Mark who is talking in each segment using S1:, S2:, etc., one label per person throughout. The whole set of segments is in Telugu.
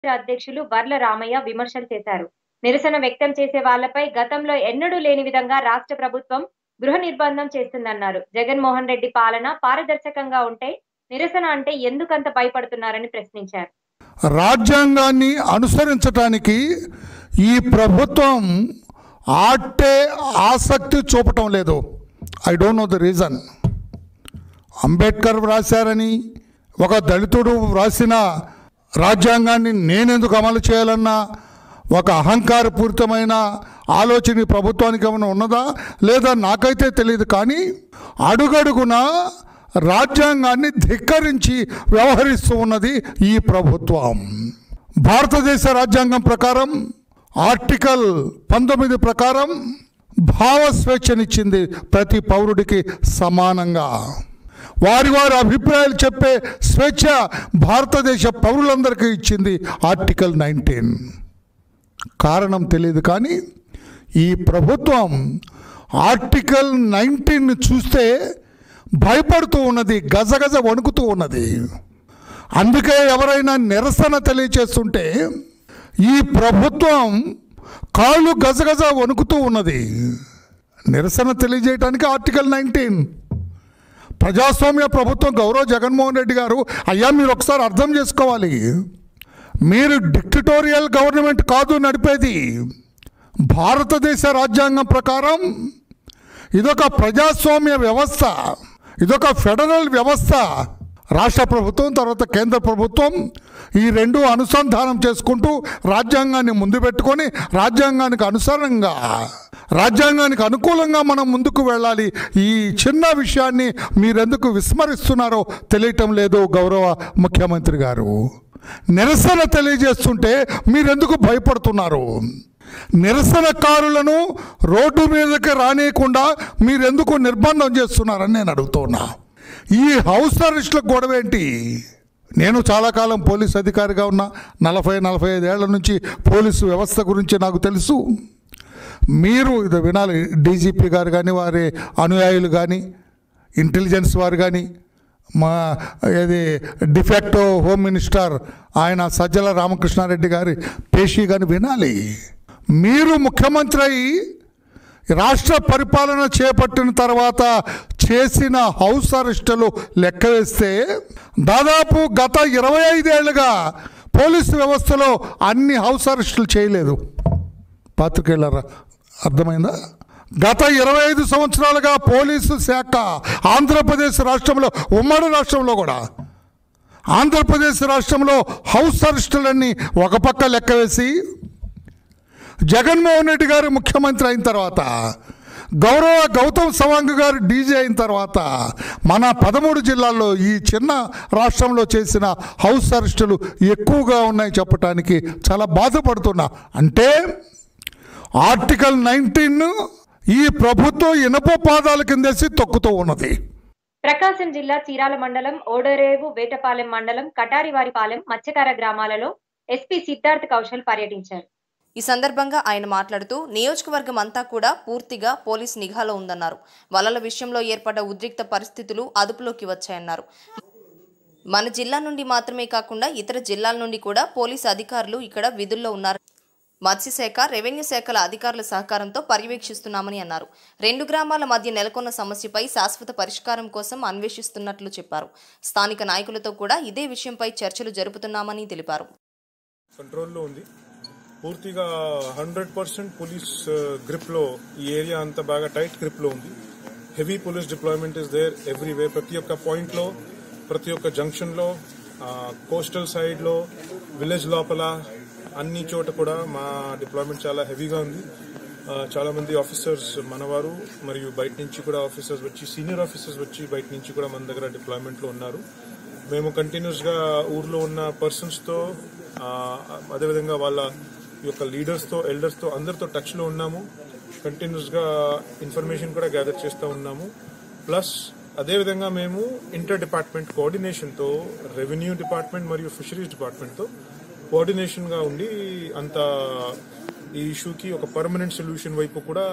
S1: అధ్యక్షులు వర్ల రామయ్య విమర్శలు చేశారు నిరసన వ్యక్తం చేసే వాళ్లపై గతంలో ఎన్నడూ లేని విధంగా రాష్ట్ర ప్రభుత్వం గృహ నిర్బంధం చేస్తుందన్నారు జగన్మోహన్ రెడ్డి పాలన పారదర్శకంగా ఉంటే నిరసన అంటే ఎందుకంత భయపడుతున్నారని ప్రశ్నించారు
S2: రాజ్యాంగాన్ని అనుసరించటానికి ఈ ప్రభుత్వం ఆటే ఆసక్తి చూపటం లేదు I don't know the reason Ambedkar వ్రాశారని ఒక దళితుడు వ్రాసిన రాజ్యాంగాన్ని నేనెందుకు అమలు చేయాలన్నా ఒక అహంకారపూరితమైన ఆలోచన ఈ ప్రభుత్వానికి ఏమైనా ఉన్నదా లేదా నాకైతే తెలియదు కానీ అడుగడుగున రాజ్యాంగాన్ని ధిక్కరించి వ్యవహరిస్తూ ఉన్నది ఈ ప్రభుత్వం భారతదేశ రాజ్యాంగం ప్రకారం ఆర్టికల్ పంతొమ్మిది ప్రకారం భావ స్వేచ్ఛనిచ్చింది ప్రతి పౌరుడికి సమానంగా వారి వారి అభిప్రాయాలు చెప్పే స్వేచ్ఛ భారతదేశ పౌరులందరికీ ఇచ్చింది ఆర్టికల్ నైన్టీన్ కారణం తెలియదు కానీ ఈ ప్రభుత్వం ఆర్టికల్ నైన్టీన్ చూస్తే భయపడుతూ ఉన్నది గజగజ వణుకుతూ ఉన్నది అందుకే ఎవరైనా నిరసన తెలియచేస్తుంటే ఈ ప్రభుత్వం కాళ్ళు గజగజ వణుకుతూ ఉన్నది నిరసన తెలియజేయడానికి ఆర్టికల్ నైన్టీన్ ప్రజాస్వామ్య ప్రభుత్వం గౌరవ జగన్మోహన్ రెడ్డి గారు అయ్యా మీరు ఒకసారి అర్థం చేసుకోవాలి మీరు డిక్టటోరియల్ గవర్నమెంట్ కాదు నడిపేది భారతదేశ రాజ్యాంగం ప్రకారం ఇదొక ప్రజాస్వామ్య వ్యవస్థ ఇదొక ఫెడరల్ వ్యవస్థ రాష్ట్ర ప్రభుత్వం తర్వాత కేంద్ర ప్రభుత్వం ఈ రెండు అనుసంధానం చేసుకుంటూ రాజ్యాంగాన్ని ముందు పెట్టుకొని రాజ్యాంగానికి అనుసరంగా రాజ్యాంగానికి అనుకూలంగా మనం ముందుకు వెళ్ళాలి ఈ చిన్న విషయాన్ని మీరెందుకు విస్మరిస్తున్నారో తెలియటం లేదు గౌరవ ముఖ్యమంత్రి గారు నిరసన తెలియజేస్తుంటే మీరెందుకు భయపడుతున్నారు నిరసనకారులను రోడ్డు మీదకి రానియకుండా మీరెందుకు నిర్బంధం చేస్తున్నారని నేను అడుగుతున్నా ఈ హౌస్ అరెస్ట్ల గొడవ ఏంటి నేను చాలా కాలం పోలీస్ అధికారిగా ఉన్నా నలభై నలభై ఐదేళ్ల నుంచి పోలీసు వ్యవస్థ గురించి నాకు తెలుసు మీరు ఇది వినాలి డీజీపీ గారు కానీ వారి అనుయాయులు కానీ ఇంటెలిజెన్స్ వారు కానీ మా ఇది డిఫెక్టో హోమ్ మినిస్టర్ ఆయన సజ్జల రామకృష్ణారెడ్డి గారి పేషీ కానీ వినాలి మీరు ముఖ్యమంత్రి అయి రాష్ట్ర పరిపాలన చేపట్టిన తర్వాత చేసిన హౌస్ అరెస్టులు లెక్క వేస్తే దాదాపు గత ఇరవై ఐదేళ్లుగా పోలీసు వ్యవస్థలో అన్ని హౌస్ అరెస్టులు చేయలేదు పాత్రికేయులారా అర్థమైందా గత ఇరవై ఐదు సంవత్సరాలుగా పోలీసు శాఖ ఆంధ్రప్రదేశ్ రాష్ట్రంలో ఉమ్మడి రాష్ట్రంలో కూడా ఆంధ్రప్రదేశ్ రాష్ట్రంలో హౌస్ అరెస్టులన్నీ ఒక పక్క లెక్క వేసి జగన్మోహన్ రెడ్డి గారు ముఖ్యమంత్రి అయిన తర్వాత గౌరవ గౌతమ్ సవాంగ్ గారు డీజీ అయిన తర్వాత మన పదమూడు జిల్లాల్లో ఈ చిన్న రాష్ట్రంలో చేసిన హౌస్ అరెస్టులు ఎక్కువగా ఉన్నాయి చెప్పడానికి చాలా బాధపడుతున్నా అంటే ఆర్టికల్ నైన్టీన్ ఈ ప్రభుత్వం ఇనప పాదాల కిందేసి తొక్కుతూ ఉన్నది
S1: ప్రకాశం జిల్లా చీరాల మండలం ఓడరేవు వేటపాలెం మండలం కటారివారిపాలెం మత్స్యకార గ్రామాలలో ఎస్పీ సిద్ధార్థ్ కౌశల్ పర్యటించారు
S3: ఈ సందర్భంగా ఆయన మాట్లాడుతూ నియోజకవర్గం అంతా కూడా పూర్తిగా పోలీస్ నిఘాలో ఉందన్నారు వలల విషయంలో ఏర్పడ్డ ఉద్రిక్త పరిస్థితులు అదుపులోకి వచ్చాయన్నారు మన జిల్లా నుండి మాత్రమే కాకుండా ఇతర జిల్లాల నుండి కూడా పోలీసు అధికారులు ఇక్కడ విధుల్లో ఉన్నారు మత్స్యశాఖ రెవెన్యూ శాఖల అధికారుల సహకారంతో పర్యవేక్షిస్తున్నామని అన్నారు రెండు గ్రామాల మధ్య నెలకొన్న సమస్యపై శాశ్వత పరిష్కారం కోసం అన్వేషిస్తున్నట్లు చెప్పారు స్థానిక నాయకులతో కూడా ఇదే విషయంపై చర్చలు జరుపుతున్నామని తెలిపారు
S4: కంట్రోల్లో ఉంది పూర్తిగా హండ్రెడ్ పర్సెంట్ పోలీస్ గ్రిప్లో ఈ ఏరియా అంతా బాగా టైట్ గ్రిప్లో ఉంది heavy police deployment is there everywhere ప్రతి ఒక్క పాయింట్లో ప్రతి ఒక్క జంక్షన్లో కోస్టల్ సైడ్లో విలేజ్ లోపల అన్ని చోట కూడా మా డిప్లాయ్మెంట్ చాలా హెవీగా ఉంది ఆ, చాలా మంది ఆఫీసర్స్ మనవారు మరియు బయట నుంచి కూడా ఆఫీసర్స్ వచ్చి సీనియర్ ఆఫీసర్స్ వచ్చి బయట నుంచి కూడా మన దగ్గర డిప్లాయ్మెంట్లో ఉన్నారు మేము కంటిన్యూస్గా ఊర్లో ఉన్న పర్సన్స్తో అదేవిధంగా వాళ్ళ యొక్క లీడర్స్తో ఎల్డర్స్తో అందరితో టచ్లో ఉన్నాము కంటిన్యూస్గా ఇన్ఫర్మేషన్ కూడా గ్యాదర్ చేస్తూ ఉన్నాము ప్లస్ అదేవిధంగా మేము ఇంటర్ డిపార్ట్మెంట్ కోఆర్డినేషన్తో రెవెన్యూ డిపార్ట్మెంట్ మరియు ఫిషరీస్ డిపార్ట్మెంట్తో కోఆర్డినేషన్గా ఉండి అంత ఈ ఇష్యూకి ఒక పర్మనెంట్ సొల్యూషన్ వైపు కూడా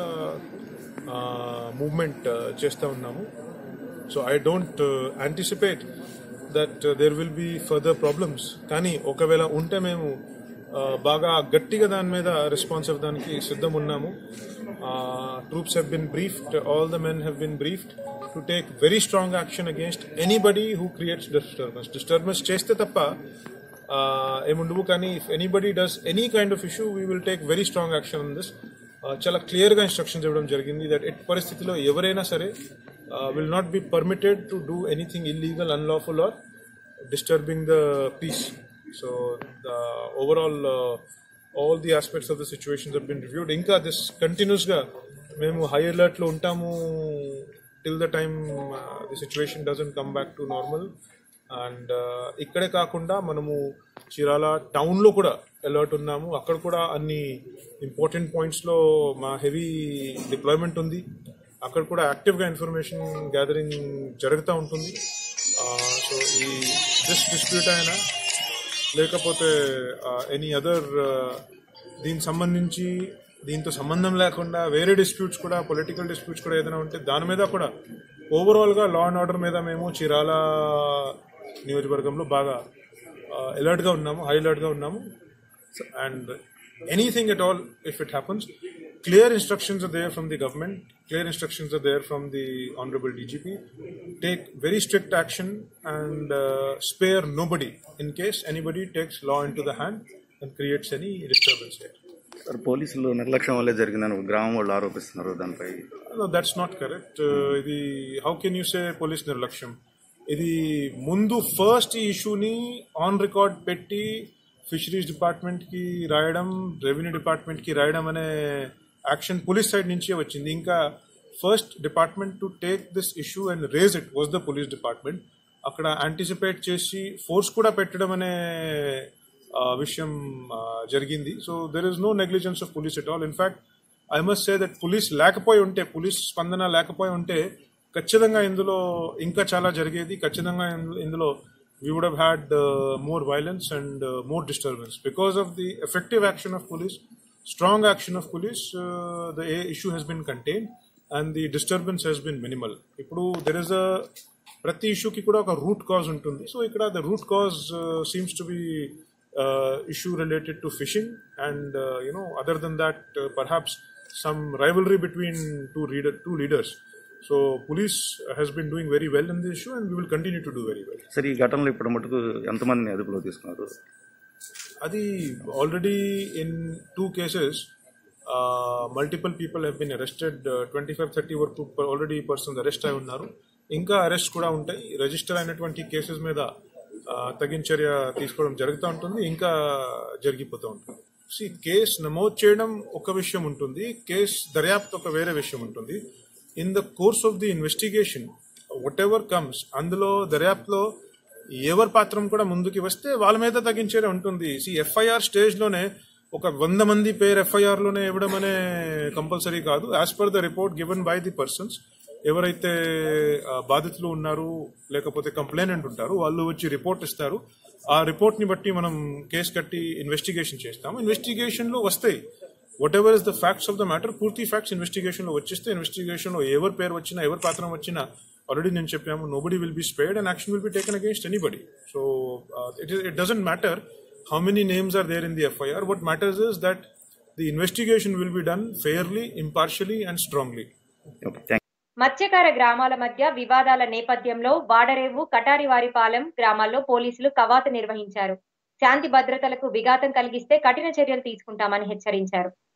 S4: మూవ్మెంట్ చేస్తూ ఉన్నాము so I don't anticipate that there will be further problems కానీ ఒకవేళ ఉంటే మేము ఆ, బాగా గట్టిగా దాని మీద రెస్పాన్స్ ఇవ్వడానికి సిద్ధం ఉన్నాము troops have been briefed all the men have been briefed to take very strong action against anybody who creates disturbance disturbance చేస్తే తప్ప ఆ, ఏముండవు కానీ if anybody does any kind of issue we will take very strong action in this చాలా క్లియర్గా ఇన్స్ట్రక్షన్స్ ఇవ్వడం జరిగింది దట్ ఎట్ పరిస్థితిలో ఎవరైనా సరే will not be permitted to do anything illegal unlawful or disturbing the peace. So the overall, uh, all the aspects of the situations have been reviewed. ఇంకా దిస్ కంటిన్యూస్గా మేము హై అలర్ట్లో ఉంటాము till the time the situation doesn't come back to normal and ఇక్కడే కాకుండా మనము చీరాల టౌన్లో కూడా అలర్ట్ ఉన్నాము అక్కడ కూడా అన్ని ఇంపార్టెంట్ పాయింట్స్లో మా హెవీ డిప్లాయ్మెంట్ ఉంది అక్కడ కూడా యాక్టివ్గా ఇన్ఫర్మేషన్ గ్యాదరింగ్ జరుగుతూ ఉంటుంది సో ఈ దిస్ డిస్ప్యూట్ అయినా లేకపోతే ఎనీ అదర్ దీనికి సంబంధించి దీంతో సంబంధం లేకుండా వేరే డిస్ప్యూట్స్ కూడా పొలిటికల్ డిస్ప్యూట్స్ కూడా ఏదైనా ఉంటే దాని మీద కూడా ఓవరాల్గా లా అండ్ ఆర్డర్ మీద మేము చీరాల నియోజకవర్గంలో బాగా అలర్ట్గా ఉన్నాము హై అలర్ట్గా ఉన్నాము and anything at all if it happens clear instructions are there from the government clear instructions are there from the honorable dgp take very strict action and uh, spare nobody in case anybody takes law into the hand and creates any disturbance there
S5: sir పోలీసులు నిర్లక్ష్యం వల్లే జరిగిందని ఒక గ్రామం వాళ్ళు ఆరోపిస్తున్నారు దానిపై
S4: no that's not correct uh, ఇది how can you say police నిర్లక్ష్యం ఇది ముందు ఫస్ట్ ఈ ఇష్యూని ఆన్ రికార్డ్ పెట్టి ఫిషరీస్ డిపార్ట్మెంట్ కి రాయడం రెవెన్యూ డిపార్ట్మెంట్ కి రాయడం అనే యాక్షన్ పోలీస్ సైడ్ నుంచే వచ్చింది ఇంకా first department to take this issue and raise it was the police department అక్కడ యాంటిసిపేట్ చేసి ఫోర్స్ కూడా పెట్టడం అనే ఆ, విషయం ఆ, జరిగింది so there is no negligence of police at all in fact I must say that police లేకపోయి ఉంటే పోలీస్ స్పందన లేకపోయి ఉంటే ఖచ్చితంగా ఇందులో ఇంకా చాలా జరిగేది ఖచ్చితంగా ఇందు- ఇందులో we would have had more violence and more disturbance because of the effective action of police strong action of police the issue has been contain and the disturbance has been minimal ఇప్పుడు దెర్ ఇస్ అ ప్రతి ఇష్యూకి కూడా ఒక రూట్ కాజ్ ఉంటుంది సో ఇక్కడ the root cause seems to be issue related to fishing and you know other than that perhaps some rivalry between two reader two leaders. So police has been doing very well in the issue, and we will continue to do very well.
S5: Sir ఈ ఘటనలో ఇప్పుడు మటుకు ఎంతమందిని అదుపులో తీసుకున్నారు
S4: Adi already in two cases, uh, multiple people have been arrested. Uh, 25, 30 వరకు ఆల్రెడీ పర్సన్స్ అరెస్ట్ అయి ఉన్నారు ఇంకా అరెస్ట్ కూడా ఉంటాయి రిజిస్టర్ అయినటువంటి కేసెస్ మీద uh, తగిన చర్య తీసుకోవడం జరుగుతూ ఉంటుంది ఇంకా జరిగిపోతూ ఉంటుంది సి కేసు నమోదు చేయడం ఒక విషయం ఉంటుంది కేసు దర్యాప్తు ఒక వేరే విషయం ఉంటుంది in the course of the investigation whatever comes అందులో దర్యాప్తులో ఎవరి పాత్రం కూడా ముందుకి వస్తే వాళ్ళ మీద తగ్గించేదే ఉంటుంది సి ఎఫ్ఐఆర్ స్టేజ్ లోనే ఒక వంద మంది పేరు ఎఫ్ఐఆర్ లోనే ఇవ్వడం అనే కంపల్సరీ కాదు as per the report given by the persons ఎవరైతే ఆ, బాధితులు ఉన్నారు లేకపోతే కంప్లైనెంట్ ఉంటారు వాళ్ళు వచ్చి రిపోర్ట్ ఇస్తారు ఆ రిపోర్ట్ ని బట్టి మనం కేసు కట్టి ఇన్వెస్టిగేషన్ చేస్తాము ఇన్వెస్టిగేషన్ లో వస్తాయి whatever is the facts of the matter పూర్తి ఫ్యాక్ట్స్ ఇన్వెస్టిగేషన్ లో వచ్చేస్తే ఇన్వెస్టిగేషన్ లో ఎవరి పేరు వచ్చినా ఎవరి పాత్రం వచ్చినా ఆల్రెడీ నేను చెప్పాము nobody will be spared and action will be taken against anybody so it it doesn't matter how many names are there in the FIR what matters is that the investigation will be done fairly, impartially, and strongly.
S5: Okay thank
S1: మత్స్యకార గ్రామాల మధ్య వివాదాల నేపథ్యంలో వాడరేవు కటారివారిపాలెం గ్రామాల్లో పోలీసులు కవాతు నిర్వహించారు శాంతి భద్రతలకు విఘాతం కలిగిస్తే కఠిన చర్యలు తీసుకుంటామని హెచ్చరించారు